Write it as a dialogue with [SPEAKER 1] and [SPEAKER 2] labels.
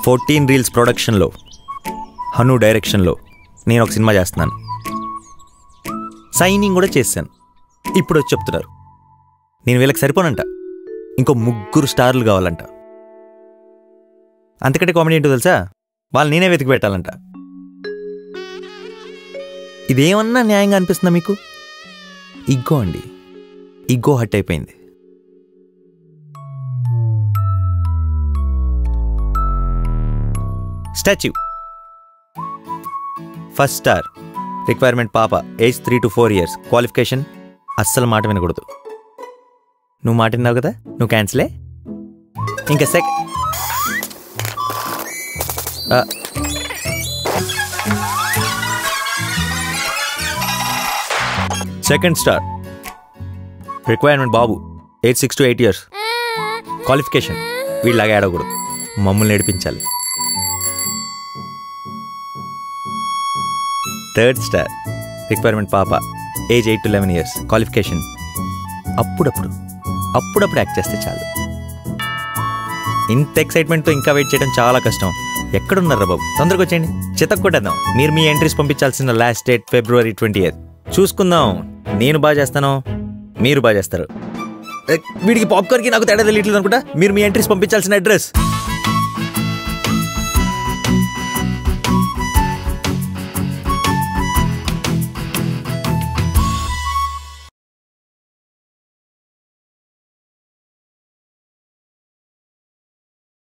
[SPEAKER 1] fourteen reels ప్రొడక్షన్లో హను డైరెక్షన్లో నేను ఒక సినిమా చేస్తున్నాను సైనింగ్ కూడా చేశాను ఇప్పుడు వచ్చి చెప్తున్నారు నేను వీళ్ళకి సరిపోనంట ఇంకో ముగ్గురు స్టార్లు కావాలంట అంతకంటే కామెడీ ఏంటో తెలుసా వాళ్ళు నేనే వెతికి పెట్టాలంట ఇదేమన్నా న్యాయంగా అనిపిస్తుందా మీకు ఇగ్గో అండి ఇగ్గో హట్ అయిపోయింది స్టాచ్యూ ఫస్ట్ స్టార్ రిక్వైర్మెంట్ పాప age three to four years qualification అస్సలు మాట వినకూడదు నువ్వు మాట విన్నావు కదా నువ్వు క్యాన్సిలే ఇంకా సెక్ సెకండ్ స్టార్ రిక్వైర్మెంట్ బాబు eight six to eight years qualification వీళ్ళలాగా ఆడకూడదు మమ్మల్ని నేర్పించాలి థర్డ్ స్టార్ రిక్వైర్మెంట్ పాప age eight to eleven years qualification అప్పుడప్పుడు అప్పుడప్పుడు యాక్ట్ చేస్తే చాలు ఇంత ఎక్సైట్మెంట్తో ఇంకా వెయిట్ చేయడం చాలా కష్టం ఎక్కడున్నారా బాబు తొందరగా వచ్చేయండి చితక్ కొట్టేద్దాం మీరు మీ ఎంట్రీస్ పంపించాల్సిన లాస్ట్ డేట్ ఫిబ్రవరి ట్వంటీ ఎయిత్ చూసుకుందాం నేను బాగా చేస్తాను మీరు బాగా చేస్తారు ఏ, వీడికి పాప్కార్న్కి నాకు తేడా తెలియట్లేదు అనుకుంటా మీరు మీ ఎంట్రీస్ పంపించాల్సిన అడ్రస్